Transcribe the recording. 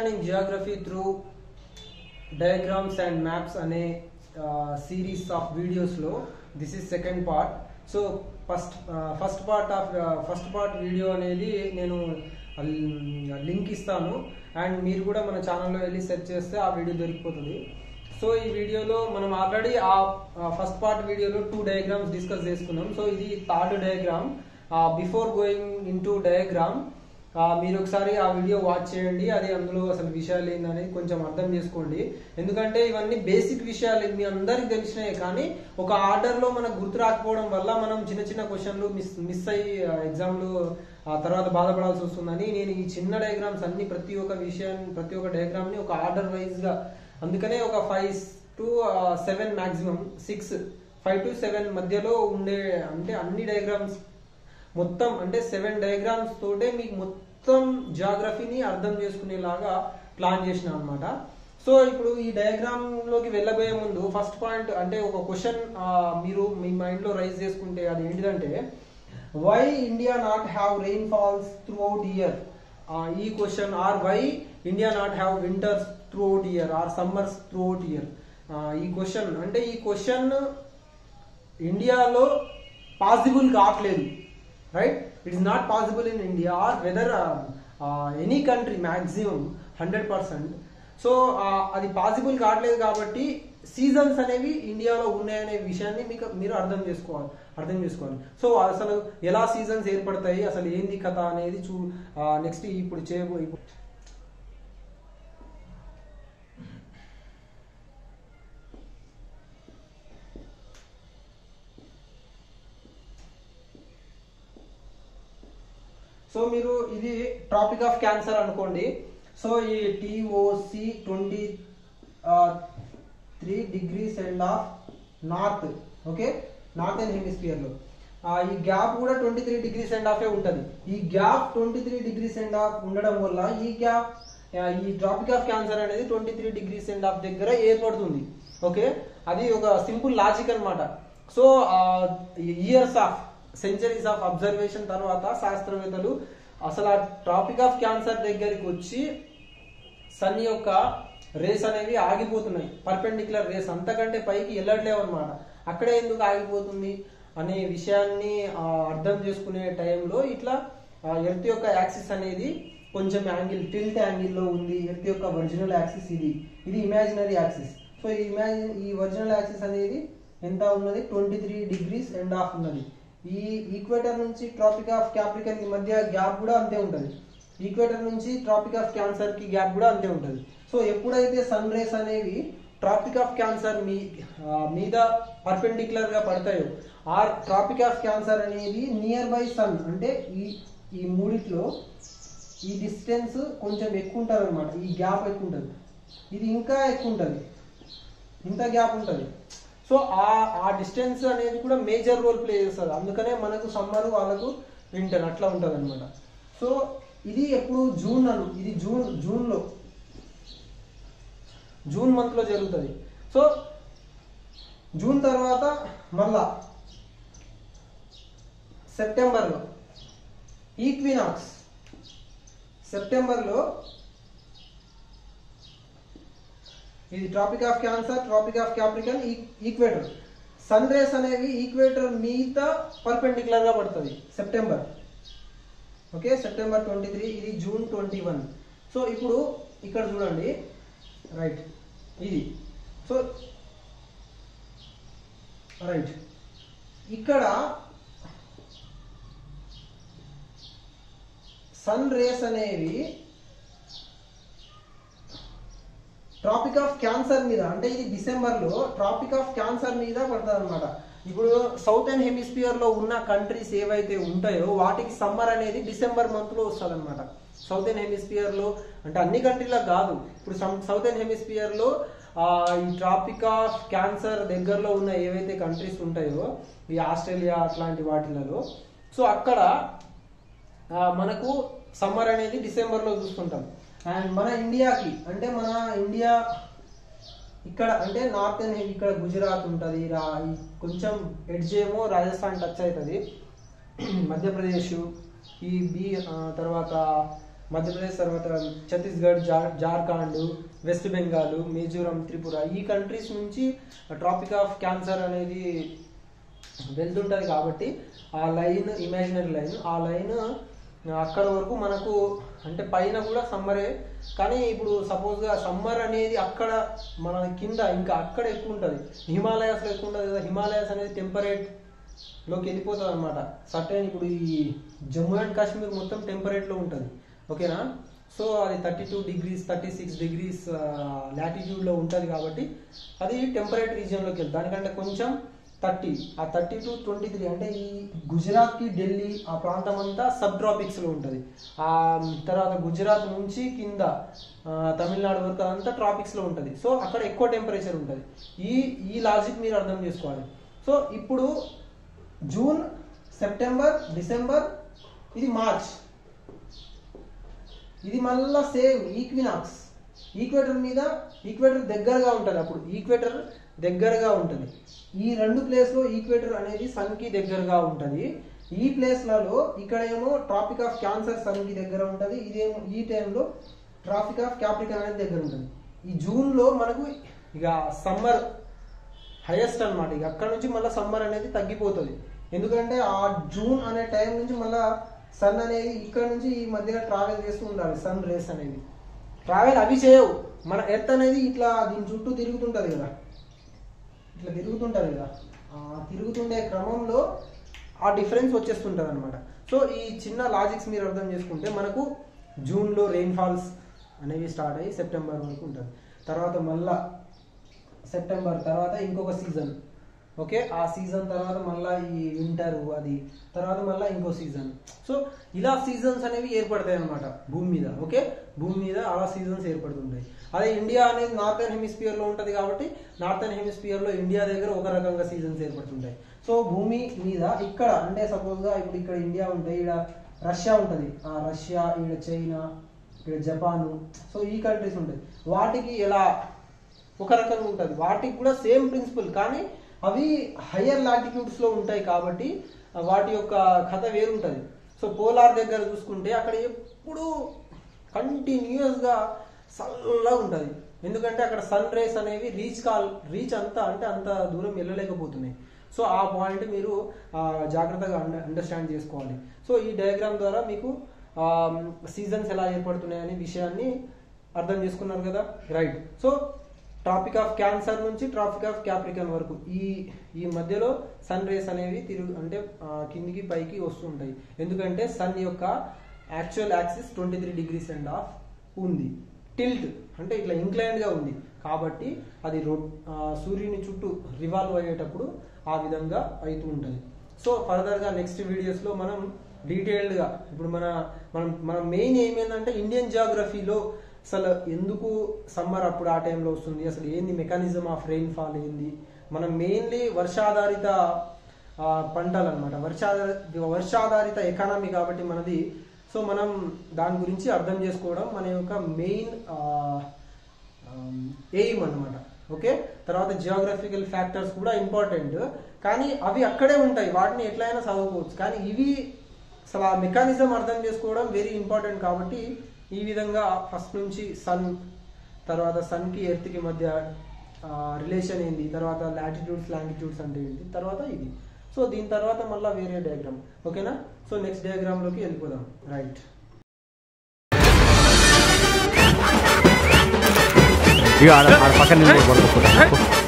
understanding geography through diagrams and maps అనే series of వీడియోస్లో this is second part so first first part of first part video అనేది నేను link ఇస్తాను and మీరు కూడా మన ఛానల్లో వెళ్ళి సెర్చ్ చేస్తే ఆ వీడియో దొరికిపోతుంది సో ఈ వీడియోలో మనం ఆల్రెడీ ఆ ఫస్ట్ పార్ట్ వీడియోలో టూ డయాగ్రామ్స్ డిస్కస్ చేసుకున్నాం సో ఇది third diagram before going into diagram మీరు ఒకసారి ఆ వీడియో వాచ్ చేయండి అది అందులో అసలు విషయాలు ఏందనేది కొంచెం అర్థం చేసుకోండి ఎందుకంటే ఇవన్నీ బేసిక్ విషయాలు మీ అందరికి తెలిసినాయి కానీ ఒక ఆర్డర్ లో మనకు గుర్తు రాకపోవడం వల్ల మనం చిన్న చిన్న క్వశ్చన్లు మిస్ మిస్ అయ్యి ఎగ్జామ్లు ఆ తర్వాత బాధపడాల్సి వస్తుందని నేను ఈ చిన్న డయాగ్రామ్స్ అన్ని ప్రతి ఒక్క విషయాన్ని ప్రతి ఒక్క డయాగ్రామ్ ని ఒక ఆర్డర్ వైజ్ గా అందుకనే ఒక five to seven maximum six five to seven మధ్యలో ఉండే అంటే అన్ని డయాగ్రామ్స్ మొత్తం అంటే సెవెన్ డయాగ్రామ్స్ తోటే మీకు మొత్తం జాగ్రఫీని అర్థం చేసుకునేలాగా ప్లాన్ చేసిన అనమాట సో ఇప్పుడు ఈ డయాగ్రామ్ లోకి వెళ్ళబోయే ముందు ఫస్ట్ పాయింట్ అంటే ఒక క్వశ్చన్ మీరు మీ మైండ్ లో రైజ్ చేసుకుంటే అది ఏంటిదంటే why India not have rain falls throughout year ఈ question or why India not have winters throughout year or summers throughout year ఈ క్వశ్చన్ అంటే ఈ క్వశ్చన్ ఇండియాలో పాసిబుల్ కావట్లేదు right it is not possible in India or whether any country maximum hundred percent so అది possible కావట్లేదు కాబట్టి seasons అనేవి ఇండియాలో ఉన్నాయనే విషయాన్ని మీకు మీరు అర్థం చేసుకోవాలి అర్థం చేసుకోవాలి సో అసలు ఎలా సీజన్స్ ఏర్పడతాయి అసలు ఏంది కథ అనేది చూ నెక్స్ట్ ఇప్పుడు చేయబో సో మీరు ఇది ట్రాపిక్ ఆఫ్ క్యాన్సర్ అనుకోండి సో ఈ TOC twenty three degrees and half north okay northern hemisphere లో ఈ గ్యాప్ కూడా twenty three degrees and half ఉంటుంది ఈ gap twenty three degrees and half ఉండడం వల్ల ఈ గ్యాప్ ఈ ట్రాపిక్ ఆఫ్ క్యాన్సర్ అనేది twenty three degrees and half దగ్గర ఏర్పడుతుంది ఓకే అది ఒక సింపుల్ లాజిక్ అనమాట so years of centuries of observation తర్వాత శాస్త్రవేత్తలు అసలు ఆ ట్రాపిక్ ఆఫ్ క్యాన్సర్ దగ్గరికి వచ్చి సన్ యొక్క రేస్ అనేవి ఆగిపోతున్నాయి పర్పెండిక్యులర్ రేస్ అంతకంటే పైకి వెళ్ళట్లేవు అనమాట అక్కడే ఎందుకు ఆగిపోతుంది అనే విషయాన్ని అర్థం చేసుకునే టైంలో ఇట్లా ఎర్త్ యొక్క యాక్సిస్ అనేది కొంచెం యాంగిల్ టిల్ట్ యాంగిల్లో ఉంది ఎర్త్ యొక్క ఒరిజినల్ యాక్సిస్ ఇది ఇది ఇమాజినరీ యాక్సిస్ సో ఈ ఇమాజి ఈ ఒరిజినల్ యాక్సిస్ అనేది ఎంత ఉన్నది twenty three degrees and half ఉన్నది ఈ ఈక్వేటర్ నుంచి ట్రాపిక్ ఆఫ్ క్యాప్రికన్ కి మధ్య గ్యాప్ కూడా అంతే ఉంటుంది ఈక్వేటర్ నుంచి ట్రాపిక్ ఆఫ్ క్యాన్సర్ కి గ్యాప్ కూడా అంతే ఉంటుంది సో ఎప్పుడైతే సన్ రేస్ అనేవి ట్రాపిక్ ఆఫ్ క్యాన్సర్ మీ మీద పర్పెండిక్యులర్ గా పడతాయో ఆర్ ట్రాపిక్ ఆఫ్ క్యాన్సర్ అనేది నియర్ బై సన్ అంటే ఈ ఈ మూడిట్లో ఈ డిస్టెన్స్ కొంచెం ఎక్కువ ఉంటుంది అనమాట ఈ గ్యాప్ ఎక్కువ ఉంటుంది ఇది ఇంకా ఎక్కువ ఉంటుంది ఇంత గ్యాప్ ఉంటుంది సో ఆ ఆ డిస్టెన్స్ అనేది కూడా మేజర్ రోల్ ప్లే చేస్తుంది అందుకనే మనకు సమ్మర్ వాళ్ళకు వింటర్ అట్లా ఉంటుంది అనమాట సో ఇది ఎప్పుడు జూన్ అను ఇది జూన్ జూన్లో జూన్ మంత్లో జరుగుతుంది సో జూన్ తర్వాత మళ్ళా సెప్టెంబర్లో ఈక్వినాక్స్ సెప్టెంబర్లో ఇది tropic of cancer tropic of capricorn equator sun rays అనేవి ఈక్వేటర్ మీద పర్పెండిక్యులర్ గా పడుతుంది September okay September twenty three ఇది జూన్ ట్వంటీ వన్ సో ఇప్పుడు ఇక్కడ చూడండి రైట్ ఇది సో రైట్ ఇక్కడ సన్ రేస్ అనేవి ట్రాపిక్ ఆఫ్ క్యాన్సర్ మీద అంటే ఇది డిసెంబర్ లో ట్రాపిక్ ఆఫ్ క్యాన్సర్ మీద పడుతుంది అనమాట ఇప్పుడు సౌతర్న్ హెమిస్ఫియర్ లో ఉన్న కంట్రీస్ ఏవైతే ఉంటాయో వాటికి సమ్మర్ అనేది డిసెంబర్ మంత్ లో వస్తుంది అనమాట సౌతర్న్ హెమిస్ఫియర్ లో అంటే అన్ని కంట్రీలకు కాదు ఇప్పుడు సౌతర్న్ హెమిస్ఫియర్ లో ఆ, ఈ ట్రాపిక్ ఆఫ్ క్యాన్సర్ దగ్గరలో ఉన్న ఏవైతే కంట్రీస్ ఉంటాయో ఈ ఆస్ట్రేలియా అట్లాంటి వాటిలలో సో అక్కడ ఆ, మనకు సమ్మర్ అనేది డిసెంబర్ లో చూసుకుంటాం అండ్ మన ఇండియాకి అంటే మన ఇండియా ఇక్కడ అంటే నార్త్ ఇక్కడ గుజరాత్ ఉంటుంది రా ఈ కొంచెం ఎడ్జ్ ఏమో రాజస్థాన్ టచ్ అవుతుంది మధ్యప్రదేశ్ ఈ బి ఆ, తర్వాత మధ్యప్రదేశ్ తర్వాత ఛత్తీస్గఢ్ జా- జార్ఖండ్ వెస్ట్ బెంగాల్ మిజోరం త్రిపుర ఈ కంట్రీస్ నుంచి ట్రాపిక్ ఆఫ్ క్యాన్సర్ అనేది వెళ్తుంటది కాబట్టి ఆ లైన్ ఇమాజినరీ లైన్ ఆ లైన్ అక్కడ వరకు మనకు అంటే పైన కూడా సమ్మరే కానీ ఇప్పుడు సపోజ్గా సమ్మర్ అనేది అక్కడ మన కింద ఇంకా అక్కడ ఎక్కువ ఉంటుంది హిమాలయాస్లో ఎక్కువ ఉంటుంది కదా హిమాలయాస్ అనేది టెంపరేట్ లోకి వెళ్ళిపోతుంది అనమాట సర్టైన్ ఇప్పుడు ఈ జమ్మూ అండ్ కాశ్మీర్ మొత్తం టెంపరేట్ లో ఉంటుంది ఓకేనా సో అది thirty two degrees thirty six degrees latitude లో ఉంటుంది కాబట్టి అది టెంపరేట్ రీజియన్ లోకి వెళ్తుంది దానికంటే కొంచెం థర్టీ ఆ థర్టీ టు ట్వంటీ త్రీ అంటే ఈ గుజరాత్ కి ఢిల్లీ ఆ ప్రాంతం అంతా సబ్ ట్రాపిక్స్ లో ఉంటుంది ఆ తర్వాత గుజరాత్ నుంచి కింద ఆ, తమిళనాడు వరకు అదంతా ట్రాపిక్స్ లో ఉంటుంది సో అక్కడ ఎక్కువ టెంపరేచర్ ఉంటుంది ఈ ఈ లాజిక్ మీరు అర్థం చేసుకోవాలి సో ఇప్పుడు జూన్ సెప్టెంబర్ డిసెంబర్ ఇది మార్చ్ ఇది మళ్ళా సేమ్ ఈక్వినాక్స్ ఈక్వేటర్ మీద ఈక్వేటర్ దగ్గరగా ఉంటుంది అప్పుడు ఈక్వేటర్ దగ్గరగా ఉంటుంది ఈ రెండు ప్లేస్లో ఈక్వేటర్ అనేది సన్కి దగ్గరగా ఉంటుంది ఈ ప్లేస్లలో ఇక్కడేమో ట్రాపిక్ ఆఫ్ క్యాన్సర్ సన్కి దగ్గర ఉంటుంది ఇదేమో ఈ టైంలో ట్రాఫిక్ ఆఫ్ క్యాప్రికన్ అనేది దగ్గర ఉంటుంది ఈ జూన్లో మనకు ఇక సమ్మర్ హైయెస్ట్ అన్నమాట ఇక అక్కడ నుంచి మళ్ళీ సమ్మర్ అనేది తగ్గిపోతుంది ఎందుకంటే ఆ జూన్ అనే టైం నుంచి మళ్ళా సన్ అనేది ఇక్కడ నుంచి ఈ మధ్యలో ట్రావెల్ చేస్తూ ఉండాలి సన్ రేస్ అనేది ట్రావెల్ అవి చేయవు మన ఎర్త్ అనేది ఇట్లా దీని చుట్టూ తిరుగుతుంటది కదా ఇట్లా తిరుగుతుంటది కదా ఆ తిరుగుతుండే క్రమంలో ఆ డిఫరెన్స్ వచ్చేస్తుంటది అనమాట సో ఈ చిన్న లాజిక్స్ మీరు అర్థం చేసుకుంటే మనకు జూన్లో రెయిన్ఫాల్స్ అనేవి స్టార్ట్ అయ్యి సెప్టెంబర్ వరకు ఉంటుంది తర్వాత మళ్ళా సెప్టెంబర్ తర్వాత ఇంకొక సీజన్ ఓకే ఆ సీజన్ తర్వాత మళ్ళీ ఈ వింటర్ అది తర్వాత మళ్ళీ ఇంకో సీజన్ సో ఇలా సీజన్స్ అనేవి ఏర్పడతాయి అనమాట భూమి మీద ఓకే భూమి మీద అలా సీజన్స్ ఏర్పడుతుంటాయి అదే ఇండియా అనేది నార్థన్ హెమిస్పియర్ లో ఉంటది కాబట్టి నార్థన్ హెమిస్పియర్ లో ఇండియా దగ్గర ఒక రకంగా సీజన్స్ ఏర్పడుతుంటాయి సో భూమి మీద ఇక్కడ అంటే సపోజ్ గా ఇప్పుడు ఇక్కడ ఇండియా ఉంటాయి ఇక్కడ రష్యా ఉంటది ఆ రష్యా ఇక్కడ చైనా ఇక్కడ జపాను సో ఈ కంట్రీస్ ఉంటాయి వాటికి ఎలా ఒక రకంగా ఉంటుంది వాటికి కూడా సేమ్ ప్రిన్సిపల్ కానీ అవి హయ్యర్ లాటిట్యూడ్స్ లో ఉంటాయి కాబట్టి ఆ, వాటి యొక్క కథ వేరుంటది సో పోలార్ దగ్గర చూసుకుంటే అక్కడ ఎప్పుడు కంటిన్యూస్ గా చల్లగా ఉంటది ఎందుకంటే అక్కడ సన్ రేస్ అనేవి రీచ్ కాల్ రీచ్ అంతా అంటే అంత దూరం వెళ్ళలేకపోతున్నాయి సో ఆ పాయింట్ మీరు ఆ, జాగ్రత్తగా అండర్స్టాండ్ చేసుకోవాలి సో ఈ డయాగ్రామ్ ద్వారా మీకు సీజన్స్ ఎలా ఏర్పడుతున్నాయి అనే విషయాన్ని అర్థం చేసుకున్నారు కదా right so tropic of cancer నుంచి ట్రాపిక్ ఆఫ్ క్యాప్రికన్ వరకు ఈ ఈ మధ్యలో సన్ రేస్ అనేవి తిరుగు అంటే ఆ, కిందికి పైకి వస్తుంటాయి ఎందుకంటే సన్ యొక్క actual axis twenty three degrees and half ఉంది టిల్ట్ అంటే ఇట్లా ఇంక్లైన్డ్ గా ఉంది కాబట్టి అది రొ ఆ, సూర్యుని చుట్టూ రివాల్వ్ అయ్యేటప్పుడు ఆ విధంగా అవుతూ ఉంటుంది సో ఫర్దర్ గా నెక్స్ట్ వీడియోస్ లో మనం డీటెయిల్డ్ గా ఇప్పుడు మన మనం మన మెయిన్ ఏం ఏంటంటే ఇండియన్ జియోగ్రఫీలో అసలు ఎందుకు సమ్మర్ అప్పుడు ఆ టైంలో వస్తుంది అసలు ఏంది మెకానిజం ఆఫ్ రెయిన్ ఫాల్ ఏంది మనం మెయిన్లీ వర్షాధారిత ఆ, పంటలు అనమాట వర్షాధారిత వర్షాధారిత ఎకానమీ కాబట్టి మనది సో మనం దాని గురించి అర్థం చేసుకోవడం మన యొక్క మెయిన్ ఎయిమ్ అన్నమాట ఓకే తర్వాత జియోగ్రఫికల్ ఫ్యాక్టర్స్ కూడా ఇంపార్టెంట్ కానీ అవి అక్కడే ఉంటాయి వాటిని ఎట్లయినా చదువుకోవచ్చు కానీ ఇవి అసలు ఆ మెకానిజం అర్థం చేసుకోవడం వెరీ ఇంపార్టెంట్ కాబట్టి ఈ విధంగా ఫస్ట్ నుంచి సన్ తర్వాత సన్కి ఎర్త్కి మధ్య రిలేషన్ ఏంటి తర్వాత లాటిట్యూడ్స్ లాంగిట్యూడ్స్ అంటే ఏంటి తర్వాత ఇది సో దీని తర్వాత మళ్ళీ వేరే డయాగ్రామ్ ఓకేనా సో నెక్స్ట్ డయాగ్రామ్లోకి వెళ్ళిపోదాం రైట్ ఇక ఆడ ఆడ పక్కన నిలబడి కొడుకు